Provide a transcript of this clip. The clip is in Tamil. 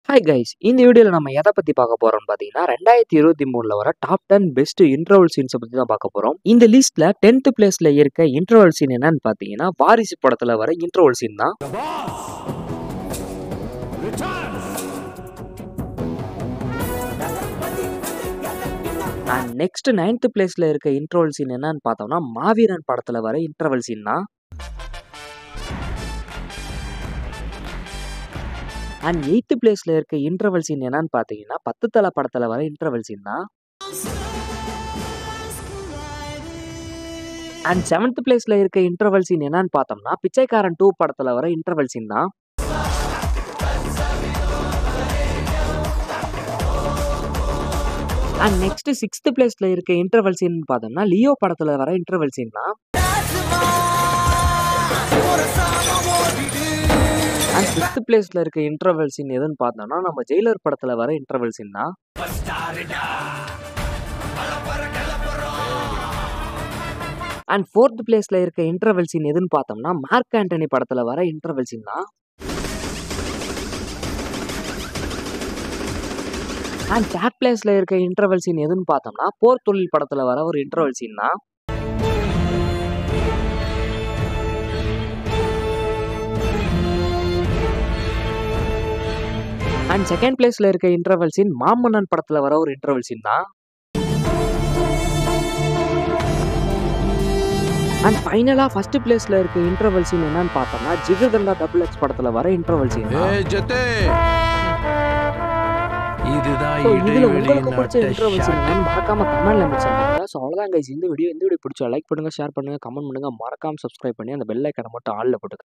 ஹாய் கைஸ் இந்த வீடியோவில் நம்ம எதை பற்றி பார்க்க போகிறோம்னு பார்த்தீங்கன்னா ரெண்டாயிரத்தி இருபத்தி மூணில் வர டாப் டென் பெஸ்ட் இன்டர்வல் சீன்ஸை பற்றி தான் பார்க்க போகிறோம் இந்த லிஸ்ட்டில் டென்த் பிளேஸில் இருக்க இன்டர்வல் சீன் என்னன்னு பார்த்தீங்கன்னா வாரிசு படத்தில் வர இன்டர்வல் சீன் தான் அண்ட் நெக்ஸ்ட் நைன்த் பிளேஸில் இருக்க இன்டர்வல் சீன் என்னன்னு பார்த்தோம்னா மாவீரன் படத்தில் வர இன்டர்வல் சீன் தான் அண்ட் எயித்து பிளேஸில் இருக்க இன்டர்வல் சீன் என்னன்னு பார்த்தீங்கன்னா பத்து தலை படத்தில் வர இன்டர்வல் சீன் தான் அண்ட் செவன்த் பிளேஸில் இருக்க இன்டர்வல் சீன் என்னன்னு பார்த்தோம்னா பிச்சைக்காரன் டூ படத்தில் வர இன்டர்வல் சீன் தான் அண்ட் நெக்ஸ்ட் சிக்ஸ்த் பிளேஸ்ல இருக்க இன்டர்வல் சீன் பார்த்தோம்னா லியோ படத்துல வர இன்டர்வல் சீன் தான் அண்ட் ஃபிஃப்த் பிளேஸ்ல இருக்க இன்டர்வல் சீன் எதுன்னு பார்த்தோம்னா நம்ம ஜெயிலர் படத்துல வர இன்டர்வல் சீன் தான் அண்ட் ஃபோர்த் பிளேஸ்ல இருக்க இன்டர்வல் சீன் எதுன்னு பார்த்தோம்னா மார்க் ஆண்டனி படத்துல வர இன்டர்வல் சீன் தான் அண்ட் தேர்ட் பிளேஸ்ல இருக்க இன்டர்வல் சீன் எதுன்னு பார்த்தோம்னா போர் தொழில் படத்துல வர ஒரு இன்டர்வல் சீன் தான் அண்ட் செகண்ட் பிளேஸ்ல இருக்க இன்டர்வல் சீன் மாமன்னன் படத்துல வர ஒரு இன்டர்வல் சீன் தான் அண்ட் ஃபைனலா ஃபர்ஸ்ட் பிளேஸ்ல இருக்க இன்டர்வல் சீன் என்னன்னு பார்த்தோம்னா ஜிகர்தண்டா டபுள் எக்ஸ் படத்துல வர இன்டர்வல் சீன் தான் ஏய் ஜெத்தே இதுதான் ஸோ இதில் இடைவெளி உங்களுக்கு பிடிச்ச நட்ட இன்டர்வல் ஷாட் என்னன்னு மறக்காம கமெண்ட்ல மென்ஷன் பண்ணுங்க ஸோ அவ்வளோதான் கைஸ் இந்த வீடியோ இந்த வீடியோ பிடிச்சா லைக் பண்ணுங்க ஷேர் பண்ணுங்க கமெண்ட் பண்ணுங்க மறக்காம சப்ஸ்கிரைப் பண்ணி அந்த பெல் ஐக்கனை மட்டும் ஆல்ல போட்டுங்க